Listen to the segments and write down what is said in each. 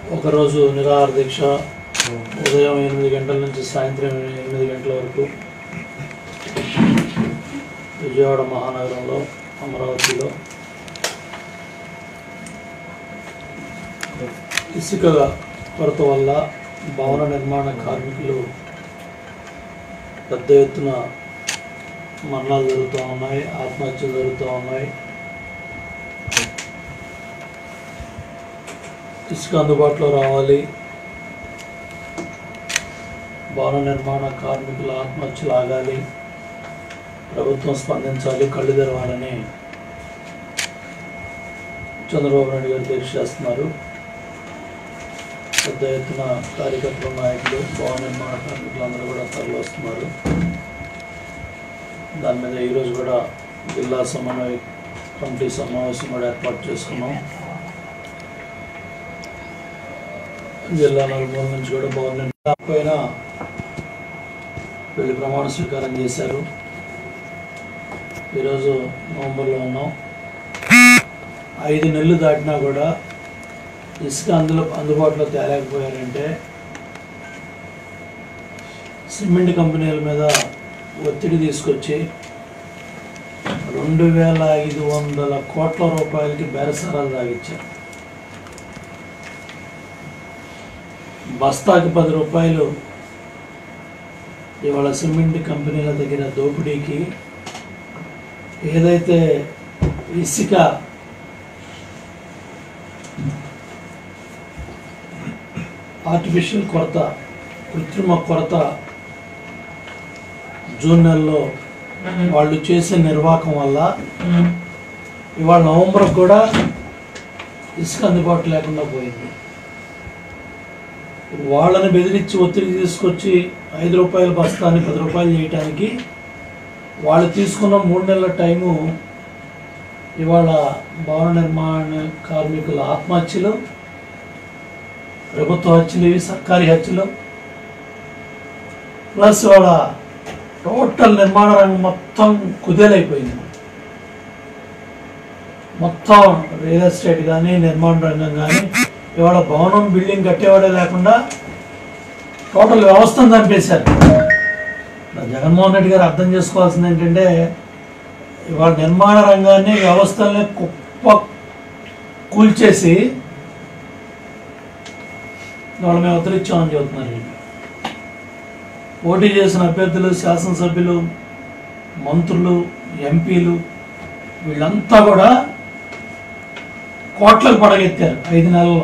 ఒకరోజు నిరాహార దీక్ష ఉదయం ఎనిమిది గంటల నుంచి సాయంత్రం ఎనిమిది గంటల వరకు విజయవాడ మహానగరంలో అమరావతిలో ఇసుక కొరత వల్ల భవన నిర్మాణ కార్మికులు పెద్ద ఎత్తున మరణాలు జరుగుతూ ఉన్నాయి ఆత్మహత్యలు జరుగుతూ ఉన్నాయి ఇసుక అందుబాటులో రావాలి భవన నిర్మాణ కార్మికుల ఆత్మహత్యలు ఆగాలి ప్రభుత్వం స్పందించాలి కళ్ళు తెరవాలని చంద్రబాబు నాయుడు గారు దీక్ష చేస్తున్నారు పెద్ద ఎత్తున కార్యకర్తలు నాయకులు భవన నిర్మాణ కార్మికులు అందరూ కూడా తరలి వస్తున్నారు దాని మీద ఈరోజు కూడా జిల్లా సమన్వయ కమిటీ సమావేశం కూడా ఏర్పాటు చేసుకున్నాం జిల్లా నలుమూల నుంచి కూడా భవన పైన వీళ్ళు ప్రమాణ స్వీకారం చేశారు ఈరోజు నవంబర్లో ఉన్నాం ఐదు నెలలు దాటినా కూడా ఇసుక అందులో అందుబాటులో తేలేకపోయారంటే సిమెంట్ కంపెనీల మీద ఒత్తిడి తీసుకొచ్చి రెండు వేల ఐదు వందల కోట్ల రూపాయలకి బేరసారాలు తాగిచ్చారు బస్తాకి పది రూపాయలు ఇవాళ సిమెంట్ కంపెనీల దగ్గర దోపిడీకి ఏదైతే ఇసుక ఆర్టిఫిషియల్ కొరత కృత్రిమ కొరత జూన్ నెలలో వాళ్ళు చేసే నిర్వాహకం వల్ల ఇవాళ నవంబర్ కూడా ఇసుక అందుబాటు లేకుండా పోయింది వాళ్ళని బెదిరించి ఒత్తిడి తీసుకొచ్చి ఐదు రూపాయల బస్తాని పది రూపాయలు చేయటానికి వాళ్ళు తీసుకున్న మూడు నెలల టైము ఇవాళ భవన నిర్మాణ కార్మికుల ఆత్మహత్యలు ప్రభుత్వ హత్యలు ఇవి సర్కారీ హత్యలు ప్లస్ ఇవాళ టోటల్ నిర్మాణ రంగం మొత్తం కుదేలైపోయింది మొత్తం రియల్ ఎస్టేట్ కానీ నిర్మాణ రంగం కానీ ఇవాళ భవనం బిల్డింగ్ కట్టేవాడే లేకుండా టోటల్ వ్యవస్థను చంపేశారు జగన్మోహన్ రెడ్డి గారు అర్థం చేసుకోవాల్సింది ఏంటంటే ఇవాళ నిర్మాణ రంగాన్ని వ్యవస్థల్ని కుప్ప కూల్చేసి వాళ్ళు మేము ఉత్తరిచ్చామని చెబుతున్నారు వీళ్ళు. పోటీ చేసిన అభ్యర్థులు శాసనసభ్యులు మంత్రులు ఎంపీలు వీళ్ళంతా కూడా కోట్లకు పడగెత్తారు ఐదు నెలల్లో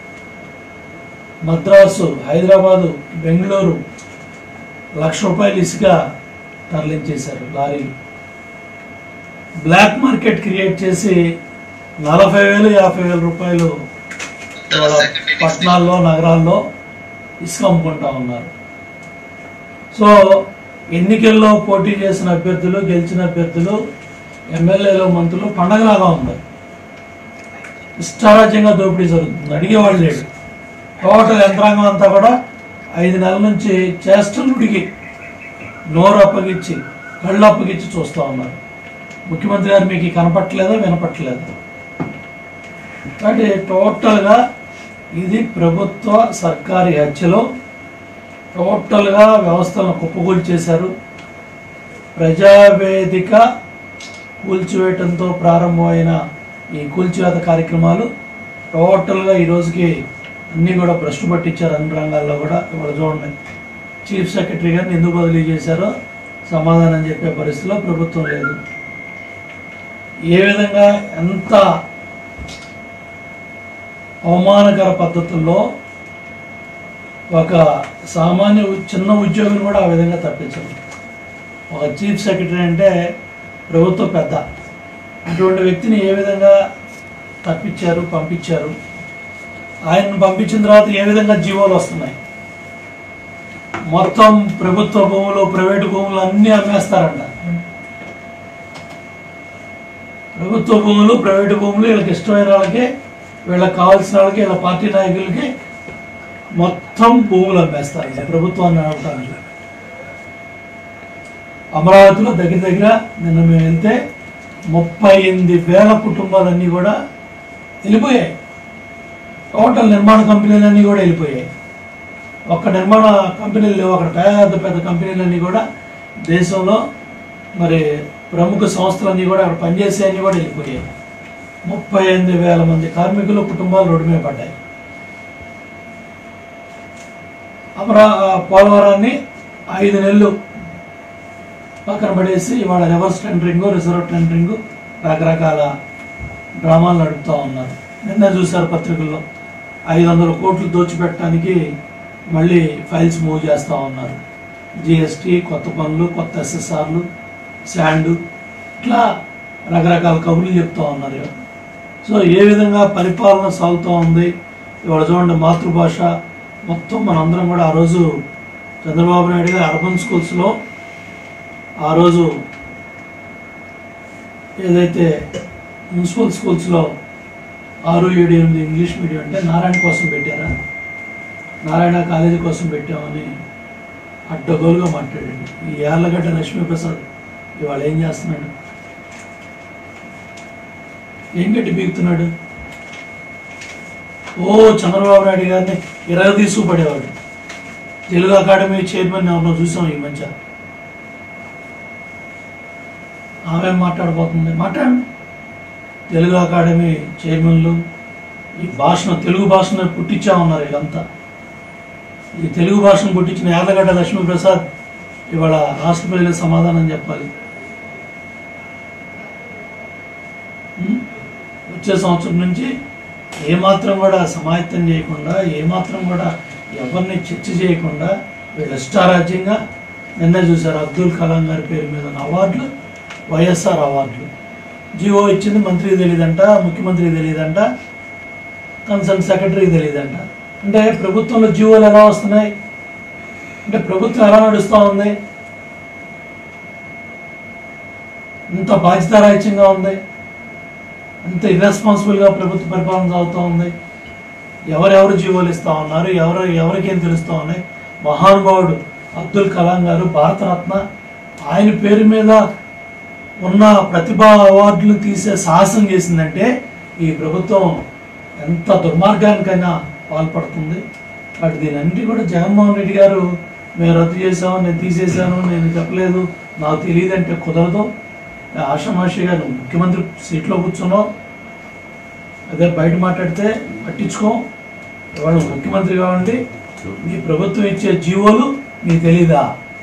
మద్రాసు హైదరాబాదు బెంగళూరు లక్ష రూపాయలు ఇసుక తరలించేశారు లారీలు బ్లాక్ మార్కెట్ క్రియేట్ చేసి నలభై వేలు యాభై వేల రూపాయలు ఇవాళ పట్టణాల్లో నగరాల్లో ఇసుక అమ్ముకుంటా ఉన్నారు సో ఎన్నికల్లో పోటీ చేసిన అభ్యర్థులు గెలిచిన అభ్యర్థులు ఎమ్మెల్యేలు మంత్రులు పండగలాగా ఉంది ఇష్టారాజ్యంగా దోపిడీ జరుగుతుంది అడిగేవాళ్ళు లేడు టోటల్ యంత్రాంగం అంతా కూడా ఐదు నెలల నుంచి చేష్టలుడికి నోరు అప్పగించి కళ్ళు అప్పగించి చూస్తూ ఉన్నారు ముఖ్యమంత్రి గారు మీకు కనపట్లేదా వినపట్లేదా కాబట్టి టోటల్గా ఇది ప్రభుత్వ సర్కారీ హత్యలో టోటల్గా వ్యవస్థలను కుప్పకూల్చేశారు ప్రజావేదిక కూల్చివేయటంతో ప్రారంభమైన ఈ కూల్చివేత కార్యక్రమాలు టోటల్గా ఈ రోజుకి అన్నీ కూడా భ్రష్టు పట్టించారు అన్ని రంగాల్లో కూడా ఇవాళ చూడండి చీఫ్ సెక్రటరీ గారిని ఎందుకు బదిలీ చేశారో సమాధానం చెప్పే పరిస్థితిలో ప్రభుత్వం లేదు ఏ విధంగా ఎంత అవమానకర పద్ధతుల్లో ఒక సామాన్య ఉ- చిన్న ఉద్యోగిని కూడా ఆ విధంగా తప్పించరు ఒక చీఫ్ సెక్రటరీ అంటే ప్రభుత్వ పెద్ద అటువంటి వ్యక్తిని ఏ విధంగా తప్పించారు పంపించారు ఆయన్ని పంపించిన తర్వాత ఏ విధంగా జీవోలు వస్తున్నాయి మొత్తం ప్రభుత్వ భూములు ప్రైవేటు భూములు అన్నీ అమ్మేస్తారంట ప్రభుత్వ భూములు ప్రైవేటు భూములు వీళ్ళకి ఇష్టమైన వాళ్ళకి వీళ్ళకి కావాల్సిన వాళ్ళకి వీళ్ళ పార్టీ నాయకులకి మొత్తం భూములు అమ్మేస్తారు ప్రభుత్వాన్ని నడపడానికి అమరావతిలో దగ్గర దగ్గర నిన్న మేము వెళ్తే ముప్పై ఎనిమిది వేల కుటుంబాలన్నీ కూడా వెళ్ళిపోయాయి టోటల్ నిర్మాణ కంపెనీలన్నీ కూడా వెళ్ళిపోయాయి ఒక్క నిర్మాణ కంపెనీలు లేవు అక్కడ పెద్ద పెద్ద కంపెనీలన్నీ కూడా దేశంలో మరి ప్రముఖ సంస్థలన్నీ కూడా అక్కడ పనిచేసే అన్నీ కూడా వెళ్ళిపోయాయి ముప్పై ఎనిమిది వేల మంది కార్మికులు కుటుంబాలు రోడ్డు మీద పడ్డాయి అమరా పోలవరాన్ని ఐదు నెలలు పక్కన పడేసి ఇవాళ రివర్స్ టెండరింగ్ రిజర్వ్ టెండరింగ్ రకరకాల డ్రామాలు నడుపుతూ ఉన్నారు నిన్న చూశారు పత్రికల్లో ఐదు వందల కోట్లు దోచిపెట్టడానికి మళ్ళీ ఫైల్స్ మూవ్ చేస్తూ ఉన్నారు జిఎస్టీ కొత్త పనులు కొత్త ఎస్ఎస్ఆర్లు శాండ్ ఇట్లా రకరకాల కబుర్లు చెప్తూ ఉన్నారు సో ఏ విధంగా పరిపాలన సాగుతూ ఉంది ఇవాళ చూడండి మాతృభాష మొత్తం మనందరం కూడా ఆ రోజు చంద్రబాబు నాయుడు గారు అర్బన్ స్కూల్స్లో ఆ రోజు ఏదైతే మున్సిపల్ స్కూల్స్లో ఆరు ఏడు ఎనిమిది ఇంగ్లీష్ మీడియం అంటే నారాయణ కోసం పెట్టారా నారాయణ కాలేజీ కోసం పెట్టామని అడ్డగోలుగా మాట్లాడండి ఈ యార్లగడ్డ లక్ష్మీప్రసాద్ ఇవాళ ఏం చేస్తున్నాడు ఏం గట్టి బీగుతున్నాడు ఓ చంద్రబాబు నాయుడు గారిని ఇరగ తీసుకుపడేవాడు తెలుగు అకాడమీ చైర్మన్ ఎవరినో చూసాం ఈ మధ్య ఆమె మాట్లాడబోతుంది మాట్లాడండి తెలుగు అకాడమీ చైర్మన్లు ఈ భాషను తెలుగు భాషను పుట్టించా ఉన్నారు వీళ్ళంతా ఈ తెలుగు భాషను పుట్టించిన యాదగడ్డ లక్ష్మీప్రసాద్ ఇవాళ రాష్ట్ర ప్రజలకు సమాధానం చెప్పాలి ఉం? వచ్చే సంవత్సరం నుంచి ఏమాత్రం కూడా సమాయత్తం చేయకుండా ఏమాత్రం కూడా ఎవరిని చర్చ చేయకుండా వీళ్ళ ఇష్టారాజ్యంగా నిన్న చూశారు అబ్దుల్ కలాం గారి పేరు మీద ఉన్న అవార్డులు వైఎస్ఆర్ అవార్డులు జిఓ ఇచ్చింది మంత్రికి తెలియదంట ముఖ్యమంత్రికి తెలియదంట కన్సర్న్ సెక్రటరీకి తెలియదంట అంటే ప్రభుత్వంలో జీవోలు ఎలా వస్తున్నాయి అంటే ప్రభుత్వం ఎలా నడుస్తూ ఉంది ఇంత బాధ్యతారాహిత్యంగా ఉంది ఇంత ఇర్రెస్పాన్సిబుల్గా ప్రభుత్వ పరిపాలన సాగుతూ ఉంది ఎవరెవరు జీవోలు ఇస్తా ఉన్నారు ఎవరు ఎవరికేం తెలుస్తూ ఉన్నాయి మహానుభావుడు అబ్దుల్ కలాం గారు భారతరత్న ఆయన పేరు మీద ఉన్న ప్రతిభా అవార్డులు తీసే సాహసం చేసిందంటే ఈ ప్రభుత్వం ఎంత దుర్మార్గానికైనా పాల్పడుతుంది బట్ దీని అన్నిటి కూడా జగన్మోహన్ రెడ్డి గారు మేము రద్దు చేసాము నేను తీసేశాను నేను చెప్పలేదు నాకు తెలియదంటే కుదరదు ఆషమాషిగా నువ్వు ముఖ్యమంత్రి సీట్లో కూర్చున్నావు అదే బయట మాట్లాడితే పట్టించుకో ఇవాళ నువ్వు ముఖ్యమంత్రిగా ఉండి నీ ప్రభుత్వం ఇచ్చే జీవోలు నీకు తెలీదా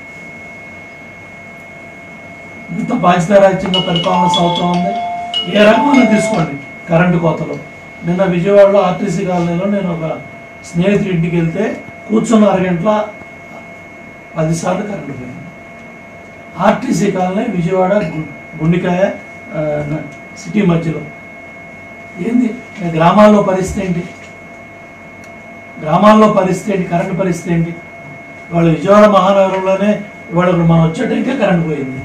ఇంత బాధ్యతారాజ్యంగా పరిపాలన సాగుతూ ఉంది ఏ రకమైన తీసుకోండి కరెంటు కోతలు నిన్న విజయవాడలో ఆర్టీసీ కాలనీలో నేను ఒక స్నేహితుడి ఇంటికి వెళ్తే కూర్చున్న అరగంటల పదిసార్లు కరెంటు పోయింది ఆర్టీసీ కాలనీ విజయవాడ గు- గుండికాయ ఆ, న- సిటీ మధ్యలో ఏంది ఈ గ్రామాల్లో పరిస్థితి ఏంటి గ్రామాల్లో పరిస్థితి ఏంటి కరెంటు పరిస్థితి ఏంటి ఇవాళ విజయవాడ మహానగరంలోనే ఇవాళ ఇప్పుడు మనం వచ్చేటైతే కరెంటు పోయింది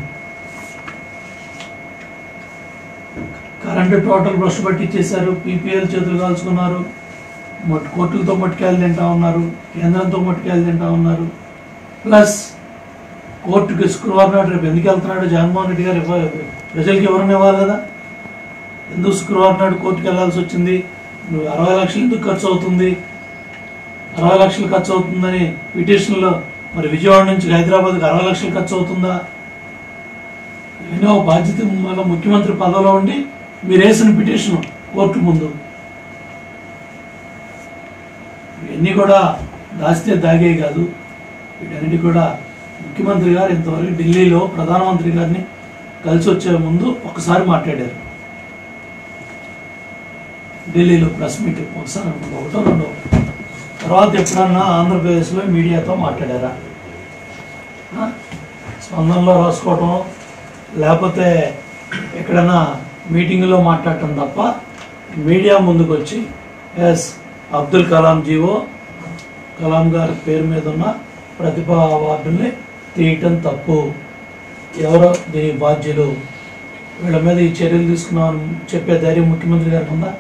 కరెంటు టోటల్ బ్రష్ పట్టించేశారు పీపీఎల్ చేతులు కాల్చుకున్నారు మొట్టు కోర్టులతో మట్టుకెళ్ళి తింటా ఉన్నారు కేంద్రంతో మట్టుకెళ్ళి తింటా ఉన్నారు ప్లస్ కోర్టుకి శుక్రవారం నాడు రేపు ఎందుకు వెళ్తున్నాడు జగన్మోహన్ రెడ్డి గారు ఇవ్వ- ప్రజలకి ఎవరిని ఇవ్వాలి కదా ఎందుకు శుక్రవారం నాడు కోర్టుకి వెళ్ళాల్సి వచ్చింది నువ్వు అరవై లక్షలు ఎందుకు ఖర్చు అవుతుంది అరవై లక్షలు ఖర్చు అవుతుందని పిటిషన్లో మరి విజయవాడ నుంచి హైదరాబాద్కి అరవై లక్షలు ఖర్చు అవుతుందా ఎన్నో బాధ్యత వల్ల ముఖ్యమంత్రి పదవిలో ఉండి మీరు వేసిన పిటిషన్ కోర్టు ముందు ఇవన్నీ కూడా దాస్తే దాగే కాదు వీటన్నిటి కూడా ముఖ్యమంత్రి గారు ఇంతవరకు ఢిల్లీలో ప్రధానమంత్రి గారిని కలిసి వచ్చే ముందు ఒకసారి మాట్లాడారు ఢిల్లీలో ప్రెస్ మీట్ ఒకసారి అనుకుంటా, ఒకటో రెండో తర్వాత ఎప్పుడన్నా ఆంధ్రప్రదేశ్లో మీడియాతో మాట్లాడారా ఆ? స్పందనలో రాసుకోవటం లేకపోతే ఎక్కడైనా మీటింగ్లో మాట్లాడటం తప్ప మీడియా ముందుకు వచ్చి ఎస్ అబ్దుల్ కలాం జీవో కలాం గారి పేరు మీద ఉన్న ప్రతిభా అవార్డుల్ని తీయటం తప్పు ఎవరో దీనికి బాధ్యులు వీళ్ళ మీద ఈ చర్యలు తీసుకున్నామని చెప్పే ధైర్యం ముఖ్యమంత్రి గారికి ఉందా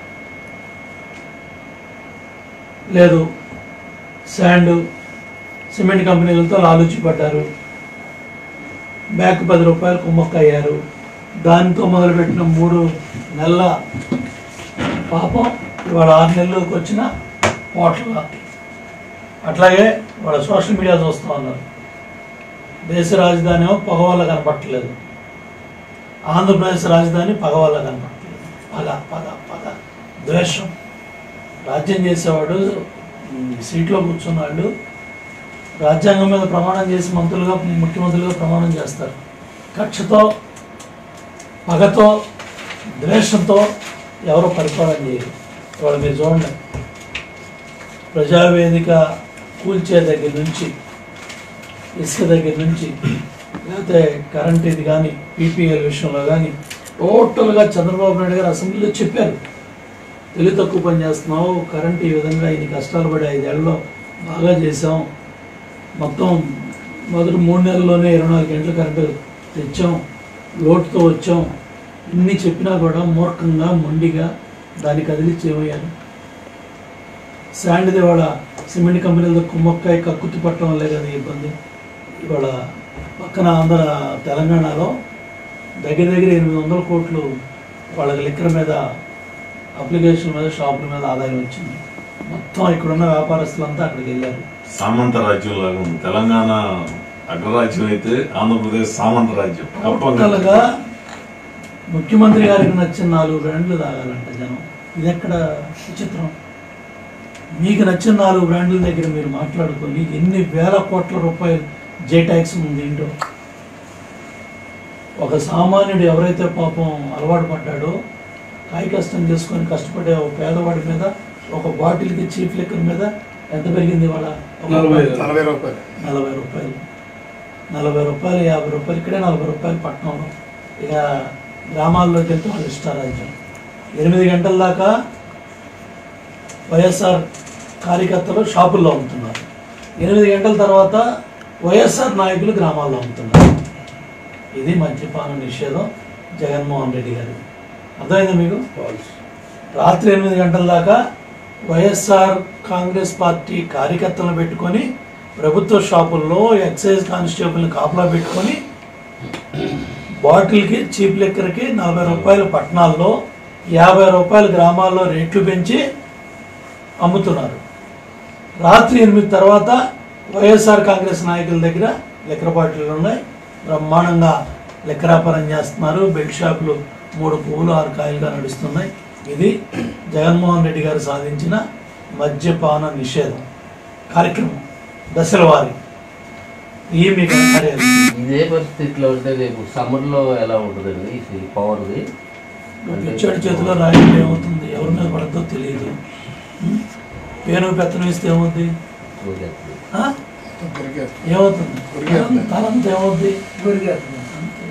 లేదు శాండ్ సిమెంట్ కంపెనీలతో లాలూచి పడ్డారు బ్యాక్ పది రూపాయలు కుమ్మక్క అయ్యారు దానితో మొదలుపెట్టిన మూడు నెలల పాపం ఇవాళ ఆరు నెలలకు వచ్చిన ఓట్ల అట్లాగే వాళ్ళ సోషల్ మీడియా చూస్తూ ఉన్నారు దేశ రాజధాని ఏమో పొగ వల్ల కనపట్టలేదు ఆంధ్రప్రదేశ్ రాజధాని పగ వల్ల కనపట్టలేదు పగ పగ పగ ద్వేషం రాజ్యం చేసేవాడు ఉమ్, సీట్లో కూర్చున్నాడు రాజ్యాంగం మీద ప్రమాణం చేసి మంత్రులుగా ముఖ్యమంత్రులుగా ప్రమాణం చేస్తారు కక్షతో పగతో ద్వేషంతో ఎవరో పరిపాలన చేయరు ఇవాళ మీరు చూడండి ప్రజావేదిక కూల్చే దగ్గర నుంచి ఇసుక దగ్గర నుంచి లేకపోతే కరెంట్ ఇది కానీ పీపీఎల్ విషయంలో కానీ టోటల్గా చంద్రబాబు నాయుడు గారు అసెంబ్లీలో చెప్పారు తెలివి తక్కువ పని చేస్తున్నావు కరెంట్ ఈ విధంగా ఇన్ని కష్టాలు పడి ఐదేళ్లలో బాగా చేసాం మొత్తం మొదటి మూడు నెలల్లోనే ఇరవై నాలుగు గంటల కరెంటు తెచ్చాం లోటుతో వచ్చాం ఇన్ని చెప్పినా కూడా మూర్ఖంగా మొండిగా దాన్ని కదిలిచ్చి ఏమయ్యారు శాండ్ది ఇవాళ సిమెంట్ కంపెనీలతో కుమ్మక్కాయ కక్కుర్తి పట్టడం వల్లే కదా ఈ ఇబ్బంది ఇవాళ పక్కన ఆంధ్ర తెలంగాణలో దగ్గర దగ్గర ఎనిమిది వందల కోట్లు వాళ్ళకి లిక్కర్ మీద అప్లికేషన్ మీద షాపుల మీద ఆదాయం వచ్చింది మొత్తం ఇక్కడున్న వ్యాపారస్తులంతా అక్కడికి వెళ్ళారు సామంత రాజ్యం లాగా ఉంది తెలంగాణ అగ్రరాజ్యం అయితే ఆంధ్రప్రదేశ్ సామంత రాజ్యం టోటల్గా ముఖ్యమంత్రి గారికి నచ్చిన నాలుగు బ్రాండ్లు తాగాలంట జనం ఇది ఎక్కడ విచిత్రం మీకు నచ్చిన నాలుగు బ్రాండ్ల దగ్గర మీరు మాట్లాడుకొని ఎన్ని వేల కోట్ల రూపాయలు జే ట్యాక్స్ ఉంది ఏంటో ఒక సామాన్యుడు ఎవరైతే పాపం అలవాటు పడ్డాడో కాయ కష్టం చేసుకొని కష్టపడే ఒక పేదవాడి మీద ఒక బాటిల్కి చీప్ లిక్కర్ మీద ఎంత పెరిగింది వాళ్ళ నలభై నలభై రూపాయలు నలభై రూపాయలు నలభై రూపాయలు యాభై రూపాయలు ఇక్కడే నలభై రూపాయలు పట్టణంలో ఇక గ్రామాల్లోకి వెళ్తే వాళ్ళు ఇష్టారాజ్యం ఎనిమిది గంటల దాకా వైఎస్ఆర్ కార్యకర్తలు షాపుల్లో అమ్ముతున్నారు ఎనిమిది గంటల తర్వాత వైఎస్ఆర్ నాయకులు గ్రామాల్లో అమ్ముతున్నారు ఇది మద్యపాన నిషేధం జగన్మోహన్ రెడ్డి గారు అర్థమైందా మీకు రాత్రి ఎనిమిది గంటల దాకా వైఎస్ఆర్ కాంగ్రెస్ పార్టీ కార్యకర్తలను పెట్టుకొని ప్రభుత్వ షాపుల్లో ఎక్సైజ్ కానిస్టేబుల్ని కాపలా పెట్టుకొని బాటిల్కి చీప్ లెక్కర్కి నలభై రూపాయలు పట్టణాల్లో యాభై రూపాయలు గ్రామాల్లో రేట్లు పెంచి అమ్ముతున్నారు రాత్రి ఎనిమిది తర్వాత వైఎస్ఆర్ కాంగ్రెస్ నాయకుల దగ్గర లిక్కర బాటిళ్ళు ఉన్నాయి బ్రహ్మాండంగా లిక్కర వ్యాపారం చేస్తున్నారు బెల్ట్ షాపులు మూడు పువ్వులు ఆరు కాయలుగా నడుస్తున్నాయి ఇది జగన్మోహన్ రెడ్డి గారు సాధించిన మద్యపాన నిషేధం కార్యక్రమం దశల వారి ఈ మీకు కార్యాలు ఇదే పరిస్థితిలో ఉంటే రేపు సమ్మర్ లో ఎలా ఉంటుందండి ఈ పవర్ది పిచ్చాడి చేతిలో రాయడం ఏమవుతుంది ఎవరి మీద పడద్దో తెలియదు ఉం? పేను పెత్తనం ఇస్తే ఏమవుద్ది ఆ? దొరికేస్తుంది. ఏమవుతుంది ఉరిగేస్తుంది. తలంతా ఏమవుద్ది అంతే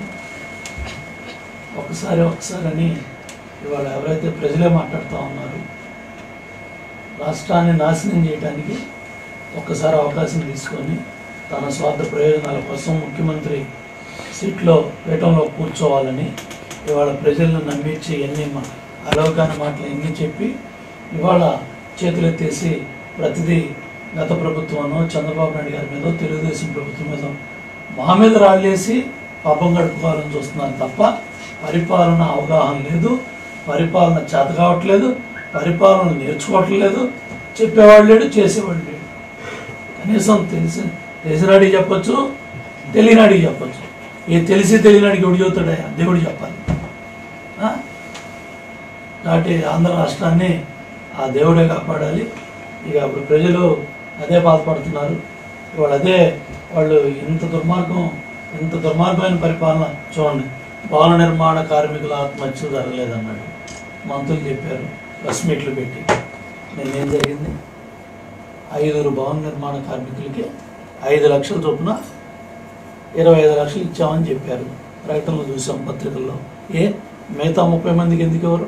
ఒకసారి ఒకసారి అని ఇవాళ ఎవరైతే ప్రజలే మాట్లాడుతూ ఉన్నారు రాష్ట్రాన్ని నాశనం చేయడానికి ఒక్కసారి అవకాశం తీసుకొని తన స్వార్థ ప్రయోజనాల కోసం ముఖ్యమంత్రి సీట్లో పీఠంలో కూర్చోవాలని ఇవాళ ప్రజలను నమ్మించి ఎన్ని మా- అలవకాన మాటలు ఎన్ని చెప్పి ఇవాళ చేతులెత్తేసి ప్రతిదీ గత ప్రభుత్వమనో చంద్రబాబు నాయుడు గారి మీద తెలుగుదేశం ప్రభుత్వం మీద మా మీద రాళ్ళేసి పాపం గడుపుకోవాలని చూస్తున్నారు తప్ప పరిపాలన అవగాహన లేదు పరిపాలన చేత కావట్లేదు పరిపాలన నేర్చుకోవట్లేదు చెప్పేవాడు లేడు చేసేవాడు లేడు కనీసం తెలిసి తెలిసినాడికి చెప్పొచ్చు తెలియనాడికి చెప్పొచ్చు ఏ తెలిసి తెలియనాడికి ఎవడు చెబుతాడా దేవుడు చెప్పాలి ఆ? కాబట్టి ఆంధ్ర రాష్ట్రాన్ని ఆ దేవుడే కాపాడాలి ఇక అప్పుడు ప్రజలు అదే బాధపడుతున్నారు వాళ్ళు అదే వాళ్ళు ఇంత దుర్మార్గం ఇంత దుర్మార్గమైన పరిపాలన చూడండి భవన నిర్మాణ కార్మికుల ఆత్మహత్యలు జరగలేదన్నాడు మంత్రులు చెప్పారు ప్రెస్ మీట్లు పెట్టి నేనేం జరిగింది ఐదుగురు భవన నిర్మాణ కార్మికులకి ఐదు లక్షల చొప్పున ఇరవై ఐదు లక్షలు ఇచ్చామని చెప్పారు ప్రకటనలు చూసాం పత్రికల్లో ఏ మిగతా ముప్పై మందికి ఎందుకు ఎవరు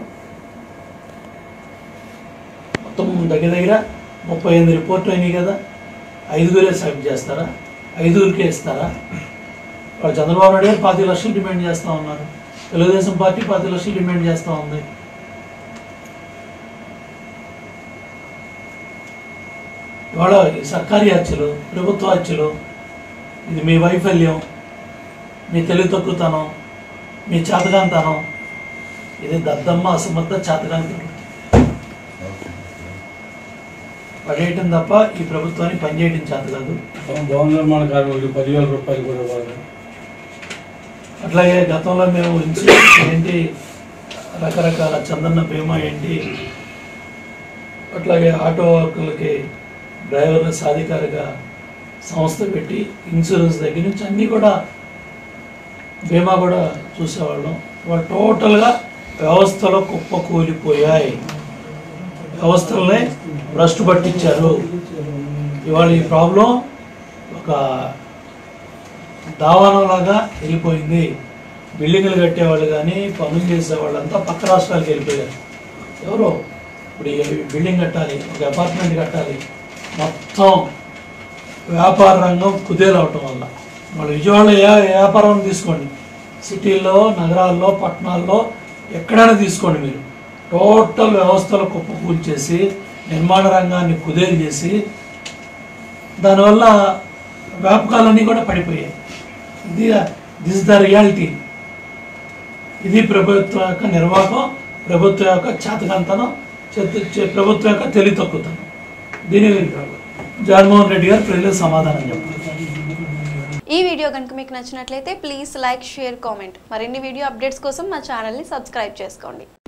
మొత్తం దగ్గర దగ్గర ముప్పై ఎనిమిది రిపోర్ట్లు అయినాయి కదా ఐదుగురే సెలెక్ట్ చేస్తారా ఐదుగురికే ఇస్తారా వాళ్ళు చంద్రబాబు నాయుడు గారు పాతి లక్షలు డిమాండ్ చేస్తూ ఉన్నారు తెలుగుదేశం పార్టీ పాతి లక్షలు డిమాండ్ చేస్తూ ఉంది ఇవాళ ఈ సర్కారీ హత్యలు ప్రభుత్వ హత్యలు ఇది మీ వైఫల్యం మీ తెలివి తక్కువతనం మీ చేతకాంతనం ఇది దద్దమ్మ అసమర్థ చేతకాంతం పడేయటం తప్ప ఈ ప్రభుత్వాన్ని పనిచేయడం చేత కాదు భవన నిర్మాణ కార్మికులకు పదివేల రూపాయలు కూడా ఇవ్వాలి అట్లాగే గతంలో మేము ఉంచి ఏంటి రకరకాల చందన్న బీమా ఏంటి అట్లాగే ఆటో వర్కర్లకి డ్రైవర్ల సాధికారిక సంస్థ పెట్టి ఇన్సూరెన్స్ దగ్గర నుంచి అన్నీ కూడా బీమా కూడా చూసేవాళ్ళం ఇవాళ టోటల్గా వ్యవస్థలో కుప్ప కూలిపోయాయి వ్యవస్థలనే భ్రష్టు పట్టించారు ఇవాళ ఈ ప్రాబ్లం ఒక దావానంలాగా వెళ్ళిపోయింది బిల్డింగ్లు కట్టేవాళ్ళు కానీ పనులు చేసేవాళ్ళంతా పక్క రాష్ట్రాలకు వెళ్ళిపోయారు ఎవరో ఇప్పుడు ఈ బిల్డింగ్ కట్టాలి ఒక అపార్ట్మెంట్ కట్టాలి మొత్తం వ్యాపార రంగం కుదేలవటం వల్ల వాళ్ళు విజయవాడలో ఏ ఏ వ్యాపారం తీసుకోండి సిటీల్లో నగరాల్లో పట్టణాల్లో ఎక్కడైనా తీసుకోండి మీరు టోటల్ వ్యవస్థలు కుప్పకూల్చేసి నిర్మాణ రంగాన్ని కుదేలు చేసి దానివల్ల వ్యాపకాలన్నీ కూడా పడిపోయాయి ఇది దిస్ ద రియాలిటీ ఇది ప్రభుత్వం యొక్క నిర్వాహకం ప్రభుత్వం యొక్క చేతకంతనం చేత- చే- ప్రభుత్వం యొక్క తెలివి తక్కువతనం దీని జగన్మోహన్ రెడ్డి గారు ప్రజలకు సమాధానం చెప్పాలి ఈ వీడియో కనుక మీకు నచ్చినట్లయితే ప్లీజ్ లైక్ షేర్ కామెంట్ మరిన్ని వీడియో అప్డేట్స్ కోసం మా ఛానల్ని సబ్స్క్రైబ్ చేసుకోండి